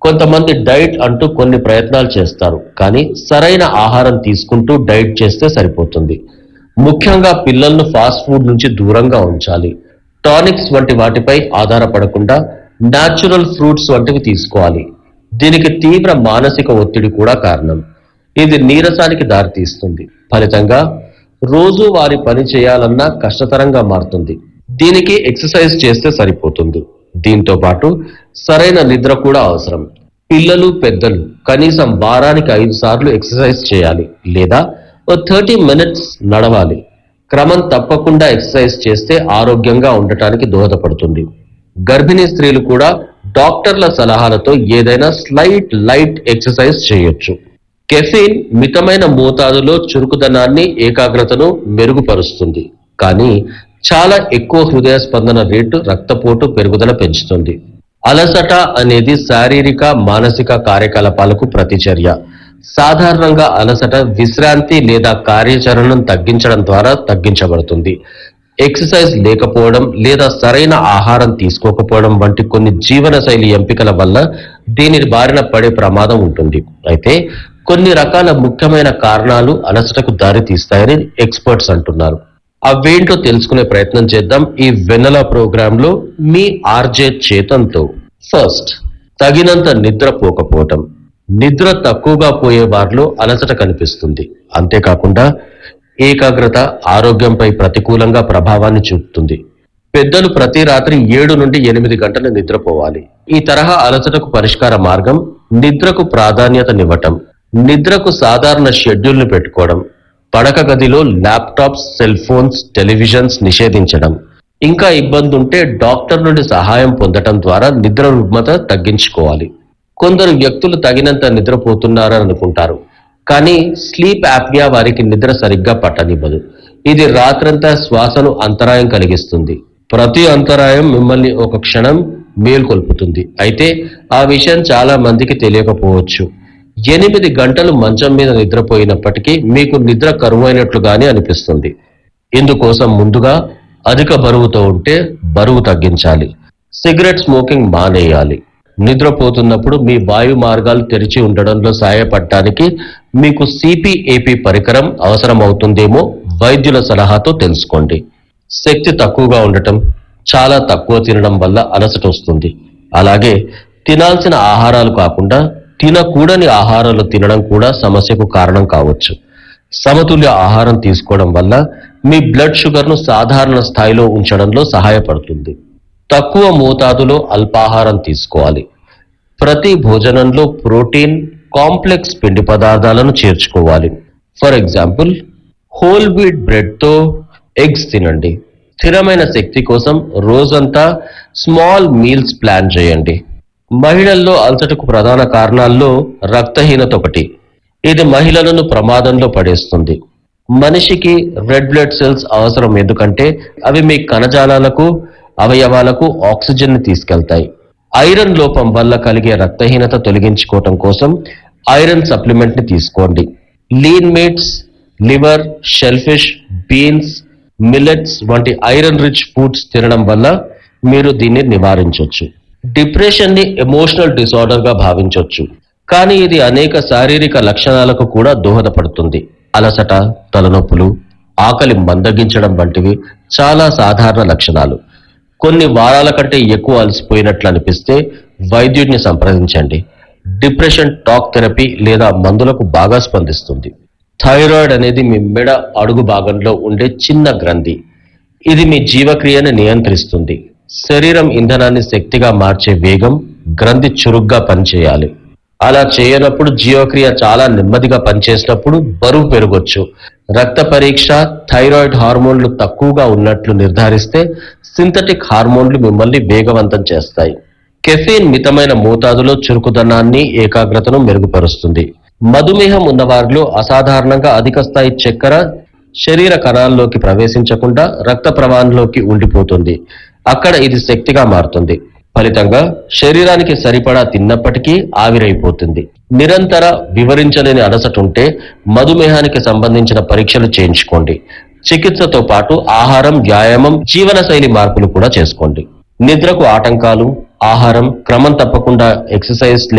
కొంతమంది డైట్ అంటూ కొన్ని ప్రయత్నాలు చేస్తారు కానీ సరైన ఆహారం తీసుకుంటూ డైట్ చేస్తే సరిపోతుంది ముఖ్యంగా పిల్లలను ఫాస్ట్ ఫుడ్ నుంచి దూరంగా ఉంచాలి టానిక్స్ వంటి వాటిపై ఆధారపడకుండా న్యాచురల్ ఫ్రూట్స్ వంటివి తీసుకోవాలి దీనికి తీవ్ర మానసిక ఒత్తిడి కూడా కారణం ఇది నీరసానికి దారితీస్తుంది ఫలితంగా రోజు వారి పని చేయాలన్నా కష్టతరంగా మారుతుంది దీనికి ఎక్సర్సైజ్ చేస్తే సరిపోతుంది దీంతో పాటు సరైన నిద్ర కూడా అవసరం పిల్లలు పెద్దలు కనీసం వారానికి ఐదు సార్లు ఎక్సర్సైజ్ చేయాలి లేదా ఓ థర్టీ మినిట్స్ నడవాలి క్రమం తప్పకుండా ఎక్సర్సైజ్ చేస్తే ఆరోగ్యంగా ఉండటానికి దోహదపడుతుంది గర్భిణీ స్త్రీలు కూడా డాక్టర్ల సలహాలతో ఏదైనా స్లైట్ లైట్ ఎక్సర్సైజ్ చేయొచ్చు కెఫీన్ మితమైన మోతాదులో చురుకుదనాన్ని ఏకాగ్రతను మెరుగుపరుస్తుంది కానీ చాలా ఎక్కువ హృదయ స్పందన రేటు రక్తపోటు పెరుగుదల పెంచుతుంది అలసట అనేది శారీరక మానసిక కార్యకలాపాలకు ప్రతిచర్య సాధారణంగా అలసట విశ్రాంతి లేదా కార్యాచరణను తగ్గించడం ద్వారా తగ్గించబడుతుంది ఎక్సర్సైజ్ లేకపోవడం లేదా సరైన ఆహారం తీసుకోకపోవడం వంటి కొన్ని జీవనశైలి ఎంపికల వల్ల దీని బారిన పడే ప్రమాదం ఉంటుంది అయితే కొన్ని రకాల ముఖ్యమైన కారణాలు అలసటకు దారి తీస్తాయని ఎక్స్పర్ట్స్ అంటున్నారు అవేంటో తెలుసుకునే ప్రయత్నం చేద్దాం ఈ వెన్నెల ప్రోగ్రామ్ లో మీ ఆర్జే చేతంతో ఫస్ట్ తగినంత నిద్ర పోకపోవటం నిద్ర తక్కువగా పోయే వారిలో అలసట కనిపిస్తుంది అంతేకాకుండా ఏకాగ్రత ఆరోగ్యంపై ప్రతికూలంగా ప్రభావాన్ని చూపుతుంది పెద్దలు ప్రతి రాత్రి ఏడు నుండి ఎనిమిది గంటలు నిద్రపోవాలి ఈ తరహా అలసటకు పరిష్కార మార్గం నిద్రకు ప్రాధాన్యతనివ్వటం నిద్రకు సాధారణ షెడ్యూల్ను పెట్టుకోవడం పడక గదిలో ల్యాప్టాప్స్ సెల్ ఫోన్స్ టెలివిజన్స్ నిషేధించడం ఇంకా ఇబ్బంది ఉంటే డాక్టర్ నుండి సహాయం పొందటం ద్వారా నిద్ర రుగ్మత తగ్గించుకోవాలి కొందరు వ్యక్తులు తగినంత నిద్రపోతున్నారని అనుకుంటారు కానీ స్లీప్ యాప్యా వారికి నిద్ర సరిగ్గా పట్టనివ్వదు ఇది రాత్రంతా శ్వాసను అంతరాయం కలిగిస్తుంది ప్రతి అంతరాయం మిమ్మల్ని ఒక క్షణం మేల్కొల్పుతుంది అయితే ఆ విషయం చాలా మందికి తెలియకపోవచ్చు ఎనిమిది గంటలు మంచం మీద నిద్రపోయినప్పటికీ మీకు నిద్ర కరువైనట్లుగానే అనిపిస్తుంది ఇందుకోసం ముందుగా అధిక బరువుతో ఉంటే బరువు తగ్గించాలి సిగరెట్ స్మోకింగ్ మానేయాలి నిద్రపోతున్నప్పుడు మీ వాయు మార్గాలు తెరిచి ఉండడంలో సహాయపడటానికి మీకు సిపిఏపి పరికరం అవసరమవుతుందేమో వైద్యుల సలహాతో తెలుసుకోండి శక్తి తక్కువగా ఉండటం చాలా తక్కువ తినడం వల్ల అలసట వస్తుంది అలాగే తినాల్సిన ఆహారాలు కాకుండా తినకూడని ఆహారాలు తినడం కూడా సమస్యకు కారణం కావచ్చు సమతుల్య ఆహారం తీసుకోవడం వల్ల మీ బ్లడ్ షుగర్ను సాధారణ స్థాయిలో ఉంచడంలో సహాయపడుతుంది తక్కువ మోతాదులో అల్పాహారం తీసుకోవాలి ప్రతి భోజనంలో ప్రోటీన్ కాంప్లెక్స్ పిండి పదార్థాలను చేర్చుకోవాలి ఫర్ ఎగ్జాంపుల్ హోల్ వీట్ బ్రెడ్తో ఎగ్స్ తినండి స్థిరమైన శక్తి కోసం రోజంతా స్మాల్ మీల్స్ ప్లాన్ చేయండి మహిళల్లో అలసటకు ప్రధాన కారణాల్లో రక్తహీనత ఒకటి ఇది మహిళలను ప్రమాదంలో పడేస్తుంది మనిషికి రెడ్ బ్లడ్ సెల్స్ అవసరం ఎందుకంటే అవి మీ కణజాలాలకు అవయవాలకు ఆక్సిజన్ ని తీసుకెళ్తాయి ఐరన్ లోపం వల్ల కలిగే రక్తహీనత తొలగించుకోవటం కోసం ఐరన్ సప్లిమెంట్ ని తీసుకోండి lean meats liver shellfish beans millets వంటి ఐరన్ రిచ్ ఫుడ్స్ తినడం వల్ల మీరు దీన్ని నివారించవచ్చు డిప్రెషన్ ని ఎమోషనల్ డిసార్డర్ గా భావించవచ్చు కానీ ఇది అనేక శారీరక లక్షణాలకు కూడా దోహదపడుతుంది అలసట తలనొప్పులు ఆకలి మందగించడం వంటివి చాలా సాధారణ లక్షణాలు కొన్ని వారాల కంటే ఎక్కువ అలసిపోయినట్లు అనిపిస్తే వైద్యుడిని సంప్రదించండి డిప్రెషన్ టాక్ థెరపీ లేదా మందులకు బాగా స్పందిస్తుంది థైరాయిడ్ అనేది మీ మెడ అడుగు భాగంలో ఉండే చిన్న గ్రంథి ఇది మీ జీవక్రియను నియంత్రిస్తుంది శరీరం ఇంధనాన్ని శక్తిగా మార్చే వేగం గ్రంథి చురుగ్గా పనిచేయాలి అలా చేయనప్పుడు జీవక్రియ చాలా నెమ్మదిగా పనిచేసినప్పుడు బరువు పెరగొచ్చు రక్త పరీక్ష థైరాయిడ్ హార్మోన్లు తక్కువగా ఉన్నట్లు నిర్ధారిస్తే సింథటిక్ హార్మోన్లు మిమ్మల్ని వేగవంతం చేస్తాయి కెఫీన్ మితమైన మోతాదులో చురుకుదనాన్ని ఏకాగ్రతను మెరుగుపరుస్తుంది మధుమేహం ఉన్నవారిలో అసాధారణంగా అధిక స్థాయి చక్కెర శరీర కణాల్లోకి ప్రవేశించకుండా రక్త ప్రవాహంలోకి ఉండిపోతుంది అక్కడ ఇది శక్తిగా మారుతుంది ఫలితంగా శరీరానికి సరిపడా తిన్నప్పటికీ ఆవిరైపోతుంది నిరంతర వివరించలేని అలసట ఉంటే మధుమేహానికి సంబంధించిన పరీక్షలు చేయించుకోండి చికిత్సతో పాటు ఆహారం వ్యాయామం జీవనశైలి మార్పులు కూడా చేసుకోండి నిద్రకు ఆటంకాలు ఆహారం క్రమం తప్పకుండా ఎక్సర్సైజ్